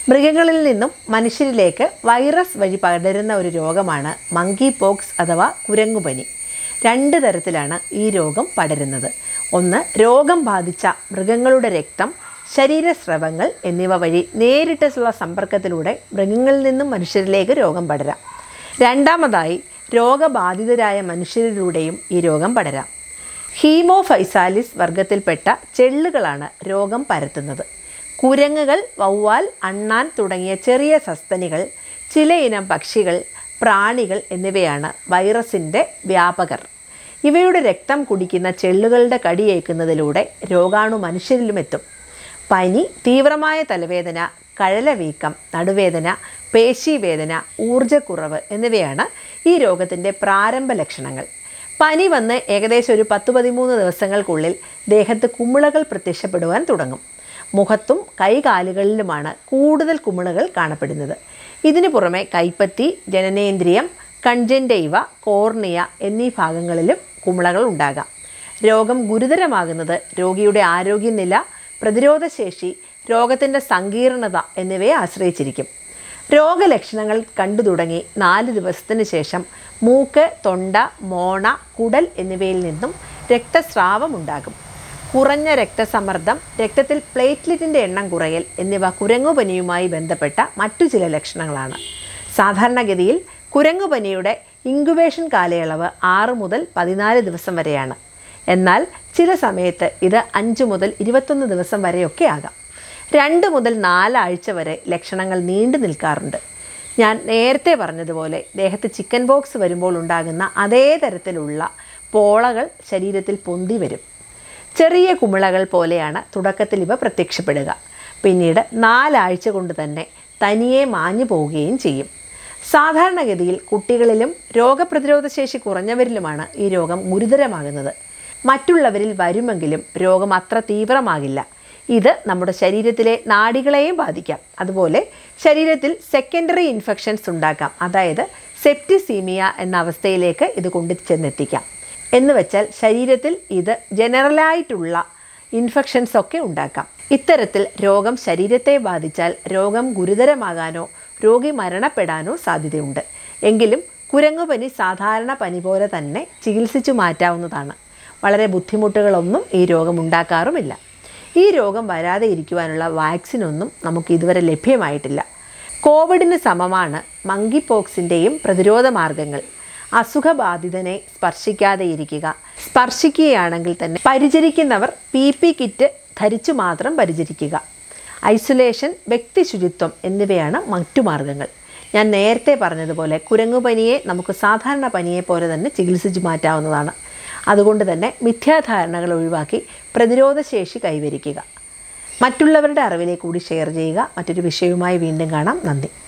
മൃഗങ്ങളിൽ നിന്നും മനുഷ്യരിലേക്ക് വൈറസ് വഴി പടരുന്ന ഒരു രോഗമാണ് മങ്കി പോക്സ് അഥവാ കുരങ്ങുപനി രണ്ട് തരത്തിലാണ് ഈ രോഗം പടരുന്നത് ഒന്ന് രോഗം ബാധിച്ച മൃഗങ്ങളുടെ രക്തം ശരീരസ്രവങ്ങൾ എന്നിവ വഴി നേരിട്ടുള്ള സമ്പർക്കത്തിലൂടെ മൃഗങ്ങളിൽ നിന്നും മനുഷ്യരിലേക്ക് രോഗം പടരാം രണ്ടാമതായി രോഗബാധിതരായ മനുഷ്യരിലൂടെയും ഈ രോഗം പടരാം ഹീമോഫൈസാലിസ് വർഗത്തിൽപ്പെട്ട ചെള്ളുകളാണ് രോഗം പരത്തുന്നത് കുരങ്ങുകൾ വവ്വാൽ അണ്ണാൻ തുടങ്ങിയ ചെറിയ സസ്തനികൾ ചിലയിനം പക്ഷികൾ പ്രാണികൾ എന്നിവയാണ് വൈറസിൻ്റെ വ്യാപകർ ഇവയുടെ രക്തം കുടിക്കുന്ന ചെള്ളുകളുടെ കടിയേക്കുന്നതിലൂടെ രോഗാണു മനുഷ്യരിലും എത്തും പനി തീവ്രമായ തലവേദന കഴലവീക്കം നടുവേദന പേശീവേദന ഊർജ്ജക്കുറവ് എന്നിവയാണ് ഈ രോഗത്തിൻ്റെ പ്രാരംഭ ലക്ഷണങ്ങൾ പനി വന്ന് ഏകദേശം ഒരു പത്ത് പതിമൂന്ന് ദിവസങ്ങൾക്കുള്ളിൽ ദേഹത്ത് കുമിളകൾ പ്രത്യക്ഷപ്പെടുവാൻ തുടങ്ങും മുഖത്തും കൈകാലുകളിലുമാണ് കൂടുതൽ കുമിളകൾ കാണപ്പെടുന്നത് ഇതിനു പുറമെ കൈപ്പത്തി ജനനേന്ദ്രിയം കൺജൻറ്റൈവ കോർണിയ എന്നീ ഭാഗങ്ങളിലും കുമിളകൾ ഉണ്ടാകാം രോഗം ഗുരുതരമാകുന്നത് രോഗിയുടെ ആരോഗ്യനില പ്രതിരോധശേഷി രോഗത്തിൻ്റെ സങ്കീർണത എന്നിവയെ ആശ്രയിച്ചിരിക്കും രോഗലക്ഷണങ്ങൾ കണ്ടു തുടങ്ങി നാല് ദിവസത്തിന് ശേഷം മൂക്ക് തൊണ്ട മോണ കുടൽ എന്നിവയിൽ നിന്നും രക്തസ്രാവമുണ്ടാകും കുറഞ്ഞ രക്തസമ്മർദ്ദം രക്തത്തിൽ പ്ലേറ്റ്ലെറ്റിൻ്റെ എണ്ണം കുറയൽ എന്നിവ കുരങ്ങുപനിയുമായി ബന്ധപ്പെട്ട മറ്റു ചില ലക്ഷണങ്ങളാണ് സാധാരണഗതിയിൽ കുരങ്ങുപനിയുടെ ഇൻക്യുബേഷൻ കാലയളവ് ആറ് മുതൽ പതിനാല് ദിവസം വരെയാണ് എന്നാൽ ചില സമയത്ത് ഇത് അഞ്ച് മുതൽ ഇരുപത്തൊന്ന് ദിവസം വരെയൊക്കെ ആകാം രണ്ട് മുതൽ നാലാഴ്ച വരെ ലക്ഷണങ്ങൾ നീണ്ടു നിൽക്കാറുണ്ട് ഞാൻ നേരത്തെ പറഞ്ഞതുപോലെ ദേഹത്ത് ചിക്കൻ ബോക്സ് വരുമ്പോൾ ഉണ്ടാകുന്ന അതേ തരത്തിലുള്ള പോളകൾ ശരീരത്തിൽ പൊന്തി വരും ചെറിയ കുമിളകൾ പോലെയാണ് തുടക്കത്തിൽ ഇവ പ്രത്യക്ഷപ്പെടുക പിന്നീട് നാലാഴ്ച കൊണ്ട് തന്നെ തനിയെ മാഞ്ഞു പോവുകയും ചെയ്യും സാധാരണഗതിയിൽ കുട്ടികളിലും രോഗപ്രതിരോധ ശേഷി കുറഞ്ഞവരിലുമാണ് ഈ രോഗം ഗുരുതരമാകുന്നത് മറ്റുള്ളവരിൽ വരുമെങ്കിലും രോഗം അത്ര തീവ്രമാകില്ല ഇത് നമ്മുടെ ശരീരത്തിലെ നാഡികളെയും ബാധിക്കാം അതുപോലെ ശരീരത്തിൽ സെക്കൻഡറി ഇൻഫെക്ഷൻസ് ഉണ്ടാക്കാം അതായത് സെപ്റ്റിസീമിയ എന്ന അവസ്ഥയിലേക്ക് ഇത് കൊണ്ടു ചെന്നെത്തിക്കാം എന്ന് വെച്ചാൽ ശരീരത്തിൽ ഇത് ജനറലായിട്ടുള്ള ഇൻഫെക്ഷൻസ് ഒക്കെ ഉണ്ടാക്കാം ഇത്തരത്തിൽ രോഗം ശരീരത്തെ ബാധിച്ചാൽ രോഗം ഗുരുതരമാകാനോ രോഗി മരണപ്പെടാനോ സാധ്യതയുണ്ട് എങ്കിലും കുരങ്ങുപനി സാധാരണ പനി പോലെ തന്നെ ചികിത്സിച്ചു മാറ്റാവുന്നതാണ് വളരെ ബുദ്ധിമുട്ടുകളൊന്നും ഈ രോഗം ഉണ്ടാക്കാറുമില്ല ഈ രോഗം വരാതെ ഇരിക്കുവാനുള്ള വാക്സിനൊന്നും നമുക്ക് ഇതുവരെ ലഭ്യമായിട്ടില്ല കോവിഡിന് സമമാണ് മങ്കി പോക്സിൻ്റെയും പ്രതിരോധ മാർഗങ്ങൾ അസുഖബാധിതനെ സ്പർശിക്കാതെ ഇരിക്കുക സ്പർശിക്കുകയാണെങ്കിൽ തന്നെ പരിചരിക്കുന്നവർ പി പി കിറ്റ് ധരിച്ചു മാത്രം പരിചരിക്കുക ഐസൊലേഷൻ വ്യക്തി ശുചിത്വം എന്നിവയാണ് മറ്റു മാർഗങ്ങൾ ഞാൻ നേരത്തെ പറഞ്ഞതുപോലെ കുരങ്ങുപനിയെ നമുക്ക് സാധാരണ പനിയെ പോലെ തന്നെ ചികിത്സിച്ചു മാറ്റാവുന്നതാണ് അതുകൊണ്ട് തന്നെ മിഥ്യാധാരണകൾ ഒഴിവാക്കി പ്രതിരോധശേഷി കൈവരിക്കുക മറ്റുള്ളവരുടെ അറിവിലേക്ക് കൂടി ഷെയർ ചെയ്യുക മറ്റൊരു വിഷയവുമായി വീണ്ടും കാണാം നന്ദി